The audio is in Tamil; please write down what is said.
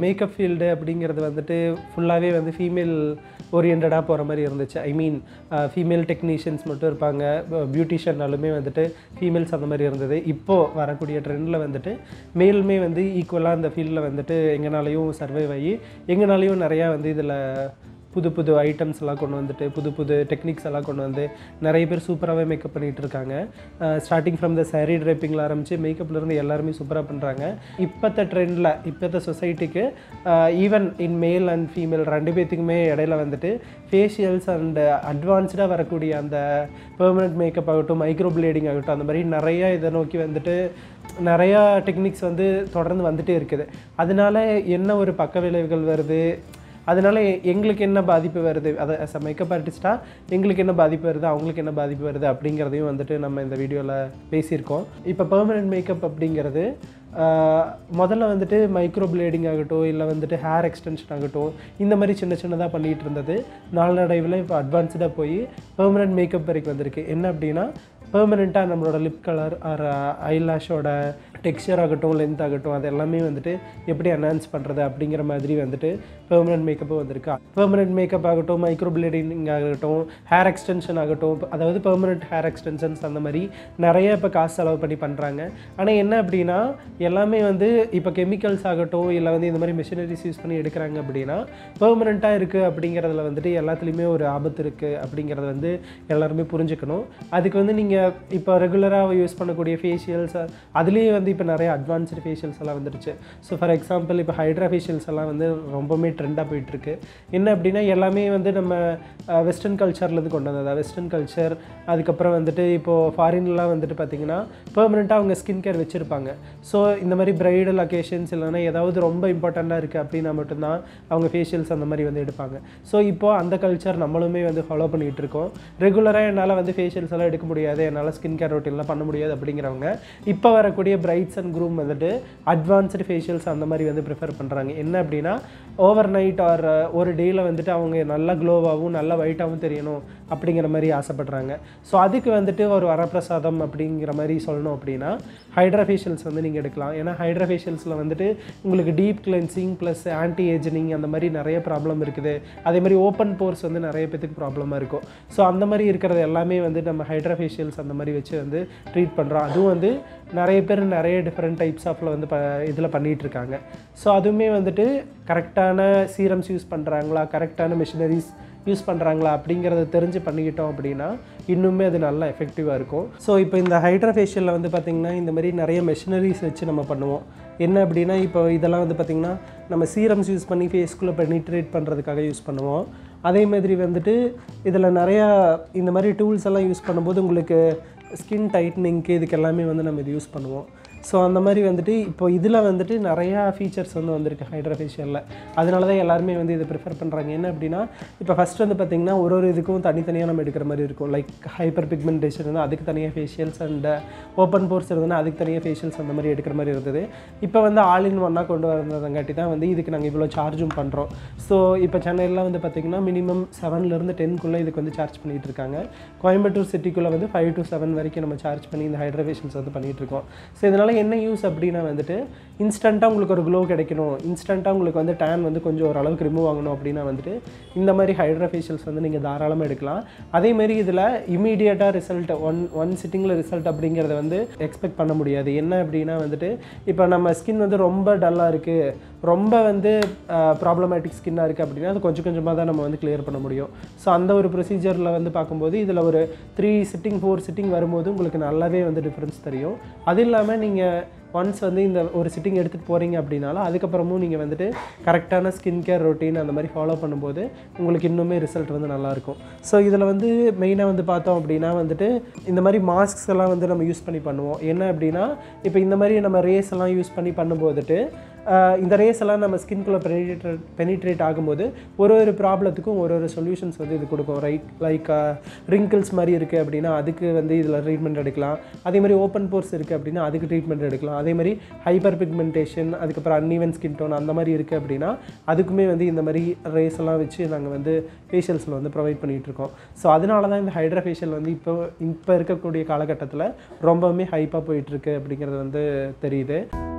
மேக்கப் ஃபீல்டு அப்படிங்கிறது வந்துட்டு ஃபுல்லாகவே வந்து ஃபீமேல் ஓரியன்டாக போகிற மாதிரி இருந்துச்சு ஐ மீன் ஃபீமேல் டெக்னீஷியன்ஸ் மட்டும் இருப்பாங்க பியூட்டிஷியன்னாலுமே வந்துட்டு ஃபீமேல்ஸ் அந்த மாதிரி இருந்தது இப்போது வரக்கூடிய ட்ரெண்டில் வந்துட்டு மேலுமே வந்து ஈக்குவலாக அந்த ஃபீல்டில் வந்துட்டு எங்கனாலையும் சர்வைவ் ஆகி எங்கனாலையும் நிறையா வந்து இதில் புது புது ஐட்டம்ஸ் எல்லாம் கொண்டு வந்துட்டு புது புது டெக்னிக்ஸ் எல்லாம் கொண்டு வந்து நிறைய பேர் சூப்பராகவே மேக்கப் பண்ணிகிட்டு இருக்காங்க ஸ்டார்டிங் ஃப்ரம் த saree ட்ரைப்பிங்கில் ஆரம்பித்து மேக்கப்லேருந்து எல்லாருமே சூப்பராக பண்ணுறாங்க இப்போத்த ட்ரெண்டில் இப்போத்த சொசைட்டிக்கு even in male and female ரெண்டு பேர்த்துக்குமே இடையில வந்துட்டு ஃபேஷியல்ஸ் அண்ட் அட்வான்ஸ்டாக வரக்கூடிய அந்த பெர்மனெண்ட் மேக்கப் ஆகட்டும் மைக்ரோ பிளேடிங் ஆகட்டும் அந்த மாதிரி நிறைய இதை நோக்கி வந்துட்டு நிறையா டெக்னிக்ஸ் வந்து தொடர்ந்து வந்துட்டே இருக்குது அதனால என்ன ஒரு பக்க விளைவுகள் வருது அதனால எ- எங்களுக்கு என்ன பாதிப்பு வருது அதை as a மேக்கப் ஆர்டிஸ்ட்டாக எங்களுக்கு என்ன பாதிப்பு வருது அவங்களுக்கு என்ன பாதிப்பு வருது அப்படிங்கிறதையும் வந்துட்டு நம்ம இந்த வீடியோவில் பேசியிருக்கோம் இப்போ பெர்மனெண்ட் மேக்கப் அப்படிங்கிறது ஆஹ், முதல்ல வந்துட்டு மைக்ரோ பிளேடிங் ஆகட்டும் இல்லை வந்துட்டு ஹேர் எக்ஸ்டென்ஷன் ஆகட்டும் இந்த மாதிரி சின்ன சின்னதாக பண்ணிகிட்டு இருந்தது நாளடைவில் இப்போ அட்வான்ஸ்டாக போய் பெர்மனெண்ட் மேக்கப் வரைக்கும் வந்திருக்கு என்ன அப்படின்னா பெர்மனெண்ட்டாக நம்மளோட லிப் கலர் ஆர் ஐலாஷோட டெக்ஸ்சர் ஆகட்டும் லென்த் ஆகட்டும் அது எல்லாமே வந்துட்டு எப்படி என்ஹான்ஸ் பண்ணுறது அப்படிங்கிற மாதிரி வந்துட்டு பெர்மனெண்ட் மேக்கப்பு வந்திருக்கு பெர்மனெண்ட் மேக்கப் ஆகட்டும் மைக்ரோ பிளேடிங் ஆகட்டும் ஹேர் எக்ஸ்டென்ஷன் ஆகட்டும் அதாவது பெர்மனெண்ட் ஹேர் எக்ஸ்டென்ஷன்ஸ் அந்த மாதிரி நிறைய இப்போ காசு செலவு பண்ணி பண்ணுறாங்க ஆனால் என்ன அப்படின்னா எல்லாமே வந்து இப்போ கெமிக்கல்ஸ் ஆகட்டும் இல்லை வந்து இந்த மாதிரி மிஷினரிஸ் யூஸ் பண்ணி எடுக்கிறாங்க அப்படின்னா பெர்மனெண்ட்டாக இருக்குது அப்படிங்கிறதுல வந்துட்டு எல்லாத்துலேயுமே ஒரு ஆபத்து இருக்குது அப்படிங்கிறத வந்து எல்லாருமே புரிஞ்சுக்கணும் அதுக்கு வந்து நீங்கள் இப்போ ரெகுலராக யூஸ் பண்ணக்கூடிய ஃபேஷியல்ஸ் அதுலேயே வந்து இப்போ நிறைய அட்வான்ஸ்டு ஃபேஷியல்ஸ் எல்லாம் வந்துருச்சு ஸோ ஃபார் எக்ஸாம்பிள் இப்போ ஹைட்ரா ஃபேஷியல்ஸ் எல்லாம் வந்து ரொம்பவுமே ட்ரெண்டாக போயிட்டுருக்கு என்ன அப்படின்னா எல்லாமே வந்து நம்ம வெஸ்டர்ன் கல்ச்சர்லேருந்து கொண்டு வந்ததா வெஸ்டர்ன் கல்ச்சர் அதுக்கப்புறம் வந்துட்டு இப்போது ஃபாரின்லாம் வந்துட்டு பார்த்திங்கன்னா பெர்மனெண்ட்டாக அவங்க ஸ்கின் கேர் வச்சுருப்பாங்க ஸோ இந்த மாதிரி பிரைடல் அக்கேஷன்ஸ் இல்லைன்னா ஏதாவது ரொம்ப இம்பார்ட்டண்ட்டாக இருக்குது அப்படின்னா மட்டும்தான் அவங்க ஃபேஷியல்ஸ் அந்த மாதிரி வந்து எடுப்பாங்க ஸோ இப்போது அந்த கல்ச்சர் நம்மளுமே வந்து ஃபாலோ பண்ணிகிட்டு இருக்கோம் ரெகுலராக என்னால் வந்து ஃபேஷியல்ஸ் எல்லாம் எடுக்க முடியாது என்னால் ஸ்கின் கேர் ரொட்டீன்லாம் பண்ண முடியாது அப்படிங்கிறவங்க இப்போ வரக்கூடிய பிரைட்ஸ் அண்ட் க்ரூம் வந்துட்டு அட்வான்ஸ்டு ஃபேஷியல்ஸ் அந்த மாதிரி வந்து ப்ரிஃபர் பண்ணுறாங்க என்ன அப்படின்னா ஓவர் நைட் ஆர் ஒரு டேயில் வந்துட்டு அவங்க நல்லா க்ளோவாகவும் நல்லா ஒயிட்டாகவும் தெரியணும் அப்படிங்கிற மாதிரி ஆசைப்படுறாங்க ஸோ அதுக்கு வந்துட்டு ஒரு வரப்பிரசாதம் அப்படிங்கிற மாதிரி சொல்லணும் அப்படின்னா ஹைட்ரா ஃபேஷியல்ஸ் வந்து நீங்கள் எடுக்கலாம் ஏன்னா ஹைட்ரா ஃபேஷியல்ஸில் வந்துட்டு உங்களுக்கு deep cleansing plus anti ageing அந்த மாதிரி நிறைய ப்ராப்ளம் இருக்குது அதே மாதிரி ஓப்பன் போர்ஸ் வந்து நிறைய பேத்துக்கு ப்ராப்ளமாக இருக்கும் ஸோ அந்த மாதிரி இருக்கிறது எல்லாமே வந்து நம்ம ஹைட்ரா ஃபேஷியல்ஸ் அந்த மாதிரி வச்சு வந்து ட்ரீட் பண்ணுறோம் அதுவும் வந்து நிறைய பேர் நிறைய டிஃப்ரெண்ட் டைப்ஸ் ஆஃப்ல வந்து ப இதில் பண்ணிகிட்டு இருக்காங்க ஸோ அதுவுமே வந்துட்டு கரெக்டான சீரம்ஸ் யூஸ் பண்ணுறாங்களா கரெக்டான மிஷினரிஸ் யூஸ் பண்ணுறாங்களா அப்படிங்கிறத தெரிஞ்சு பண்ணிக்கிட்டோம் அப்படின்னா இன்னுமே அது நல்லா எஃபெக்டிவாக இருக்கும் ஸோ இப்போ இந்த ஹைட்ரா ஃபேஷியலில் வந்து பார்த்திங்கன்னா இந்த மாதிரி நிறைய மெஷினரிஸ் வச்சு நம்ம பண்ணுவோம் என்ன அப்படின்னா இப்போ இதெல்லாம் வந்து பார்த்திங்கன்னா நம்ம சீரம்ஸ் யூஸ் பண்ணி ஃபேஸ்க்குள்ளே பெனிட்ரேட் பண்ணுறதுக்காக யூஸ் பண்ணுவோம் அதே மாதிரி வந்துட்டு இதில் நிறையா இந்த மாதிரி டூல்ஸ் எல்லாம் யூஸ் பண்ணும்போது உங்களுக்கு ஸ்கின் டைட்னிங்க்கு இதுக்கு எல்லாமே வந்து நம்ம இது யூஸ் பண்ணுவோம் ஸோ அந்த மாதிரி வந்துட்டு இப்போ இதில் வந்துட்டு நிறையா ஃபீச்சர்ஸ் வந்து வந்திருக்கு ஹைட்ரா ஃபேஷியலில் அதனால தான் எல்லாருமே வந்து இதை ப்ரிஃபர் பண்ணுறாங்க என்ன அப்படின்னா இப்போ ஃபஸ்ட் வந்து பார்த்திங்கன்னா ஒரு ஒரு இதுக்கும் தனித்தனியாக நம்ம எடுக்கிற மாதிரி இருக்கும் லைக் ஹைப்பர் பிக்மெண்டேஷன் இருந்தால் அதுக்கு தனியாக ஃபேஷியல்ஸ் அண்ட் ஓப்பன் போர்ஸ் இருந்ததுன்னா அதுக்கு தனியாக ஃபேஷியல்ஸ் அந்த மாதிரி எடுக்கிற மாதிரி இருந்தது இப்போ வந்து ஆல் இன் ஒன்னாக கொண்டு வரதுங்காட்டி தான் வந்து இதுக்கு நாங்கள் இவ்வளோ சார்ஜும் பண்ணுறோம் ஸோ இப்போ சென்னையில் வந்து பார்த்திங்கன்னா மினிமம் செவன்லேருந்து டென்க்குள்ளே இதுக்கு வந்து சார்ஜ் பண்ணிகிட்டு இருக்காங்க கோயம்புத்தூர் சிட்டிக்குள்ளே வந்து ஃபைவ் டு செவன் வரைக்கும் நம்ம சார்ஜ் பண்ணி இந்த ஹைட்ரா ஃபேஷியல்ஸ் வந்து பண்ணிகிட்டு இருக்கோம் ஸோ இதனால் என்ன யூஸ் அப்படின்னா வந்துட்டு இன்ஸ்டண்ட்டாக உங்களுக்கு ஒரு க்ளோ கிடைக்கணும் இன்ஸ்டண்ட்டாக உங்களுக்கு வந்து டேன் வந்து கொஞ்சம் ஓரளவுக்கு ரிமூவ் ஆகணும் அப்படின்னா வந்துட்டு இந்த மாதிரி ஹைட்ரா ஃபேஷியல்ஸ் வந்து நீங்கள் தாராளமாக எடுக்கலாம் அதே மாதிரி இதில் இமீடியட்டாக ரிசல்ட் ஒன் ஒன் சிட்டிங்கில் ரிசல்ட் அப்படிங்கிறத வந்து எக்ஸ்பெக்ட் பண்ண முடியாது என்ன அப்படின்னா வந்துட்டு இப்போ நம்ம ஸ்கின் வந்து ரொம்ப டல்லாக இருக்குது ரொம்ப வந்து ப்ராப்ளமேட்டிக் ஸ்கின்னாக இருக்குது அப்படின்னா அது கொஞ்சம் கொஞ்சமாக தான் நம்ம வந்து கிளியர் பண்ண முடியும் ஸோ அந்த ஒரு ப்ரொசீஜரில் வந்து பார்க்கும்போது இதில் ஒரு த்ரீ சிட்டிங் ஃபோர் சிட்டிங் வரும்போது உங்களுக்கு நல்லாவே வந்து டிஃப்ரென்ஸ் தெரியும் அது இல்லாமல் நீங்கள் ஒன்ஸ் வந்து இந்த ஒரு சிட்டிங் எடுத்துகிட்டு போகிறீங்க அப்படின்னாலும் அதுக்கப்புறமும் நீங்கள் வந்துட்டு கரெக்டான ஸ்கின் கேர் ரொட்டீன் அந்த மாதிரி ஃபாலோ பண்ணும்போது உங்களுக்கு இன்னுமே ரிசல்ட் வந்து நல்லாயிருக்கும் ஸோ இதில் வந்து மெயினாக வந்து பார்த்தோம் அப்படின்னா வந்துட்டு இந்த மாதிரி மாஸ்க்ஸ் எல்லாம் வந்து நம்ம யூஸ் பண்ணி பண்ணுவோம் என்ன அப்படின்னா இப்போ இந்த மாதிரி நம்ம ரேஸ் எல்லாம் யூஸ் பண்ணி பண்ணும்போதுட்டு ஆஹ் இந்த ரேஸ் எல்லாம் நம்ம ஸ்கின்குள்ளே பெனிட்ரேட் பெனிட்ரேட் ஆகும்போது ஒரு ஒரு ப்ராப்ளத்துக்கும் ஒரு ஒரு சொல்யூஷன்ஸ் வந்து இது கொடுக்கும் ரைட் லைக் ரிங்கிள்ஸ் மாதிரி இருக்குது அப்படின்னா அதுக்கு வந்து இதில் ட்ரீட்மெண்ட் எடுக்கலாம் அதே மாதிரி ஓப்பன் போர்ஸ் இருக்குது அப்படின்னா அதுக்கு ட்ரீட்மெண்ட் எடுக்கலாம் அதே மாதிரி ஹைப்பர் பிக்மெண்டேஷன் அதுக்கப்புறம் அன்இவன் ஸ்கின் டோன் அந்த மாதிரி இருக்குது அப்படின்னா அதுக்குமே வந்து இந்த மாதிரி ரேஸ் எல்லாம் வச்சு நாங்கள் வந்து ஃபேஷியல்ஸில் வந்து ப்ரொவைட் பண்ணிகிட்டு இருக்கோம் ஸோ அதனால தான் இந்த ஹைட்ரா ஃபேஷியல் வந்து இப்போ இப்போ இருக்கக்கூடிய காலகட்டத்தில் ரொம்பவுமே ஹைப்பாக போயிட்டுருக்கு அப்படிங்கிறது வந்து தெரியுது